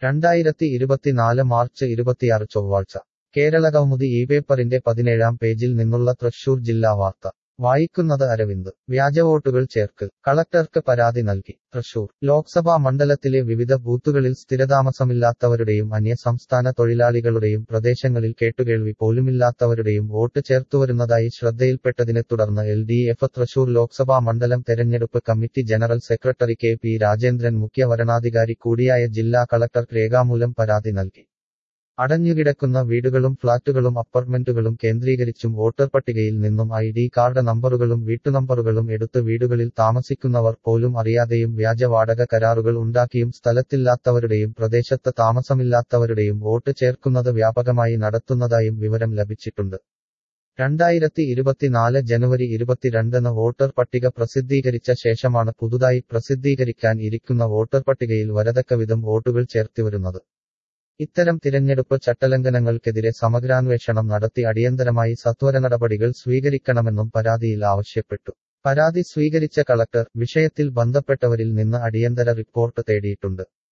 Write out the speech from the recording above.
രണ്ടായിരത്തി ഇരുപത്തിനാല് മാർച്ച് ഇരുപത്തിയാറ് ചൊവ്വാഴ്ച കേരള കൗമുദി ഈ പേപ്പറിന്റെ പതിനേഴാം പേജിൽ നിന്നുള്ള തൃശൂർ ജില്ലാ വാർത്ത വായിക്കുന്നത് അരവിന്ദ് വ്യാജവോട്ടുകൾ ചേർക്കൽ കളക്ടർക്ക് പരാതി നൽകി തൃശൂർ ലോക്സഭാ മണ്ഡലത്തിലെ വിവിധ ബൂത്തുകളിൽ സ്ഥിരതാമസമില്ലാത്തവരുടെയും അന്യസംസ്ഥാന തൊഴിലാളികളുടെയും പ്രദേശങ്ങളിൽ കേട്ടുകേൾവി പോലുമില്ലാത്തവരുടെയും വോട്ട് ചേർത്തുവരുന്നതായി ശ്രദ്ധയിൽപ്പെട്ടതിനെ തുടർന്ന് L D F Thrissur Lok Sabha മണ്ഡലം തെരഞ്ഞെടുപ്പ് committee general secretary K P Rajendran മുഖ്യ വരണാധികാരി കൂടിയായ ജില്ലാ കളക്ടർക്ക് രേഖാമൂലം പരാതി നൽകി അടഞ്ഞുകിടക്കുന്ന വീടുകളും ഫ്ളാറ്റുകളും അപ്പാർട്ട്മെന്റുകളും കേന്ദ്രീകരിച്ചും വോട്ടർ പട്ടികയിൽ നിന്നും ഐ ഡി കാർഡ് നമ്പറുകളും വീട്ടുനമ്പറുകളും എടുത്ത് വീടുകളിൽ താമസിക്കുന്നവർ പോലും അറിയാതെയും വ്യാജ വാടക കരാറുകൾ ഉണ്ടാക്കിയും സ്ഥലത്തില്ലാത്തവരുടെയും പ്രദേശത്ത് താമസമില്ലാത്തവരുടെയും വോട്ട് ചേർക്കുന്നത് വ്യാപകമായി നടത്തുന്നതായും വിവരം ലഭിച്ചിട്ടുണ്ട് രണ്ടായിരത്തി ഇരുപത്തിനാല് ജനുവരി ഇരുപത്തിരണ്ടിന് വോട്ടർ പട്ടിക പ്രസിദ്ധീകരിച്ച ശേഷമാണ് പുതുതായി പ്രസിദ്ധീകരിക്കാൻ ഇരിക്കുന്ന വോട്ടർ പട്ടികയിൽ വരതക്കവിധം വോട്ടുകൾ ചേർത്തിവരുന്നത് ഇത്തരം തിരഞ്ഞെടുപ്പ് ചട്ടലംഘനങ്ങൾക്കെതിരെ സമഗ്രാന്വേഷണം നടത്തി അടിയന്തരമായി സത്വര നടപടികൾ സ്വീകരിക്കണമെന്നും പരാതിയിൽ ആവശ്യപ്പെട്ടു പരാതി സ്വീകരിച്ച കളക്ടർ വിഷയത്തിൽ ബന്ധപ്പെട്ടവരിൽ നിന്ന് അടിയന്തര റിപ്പോർട്ട് തേടിയിട്ടുണ്ട്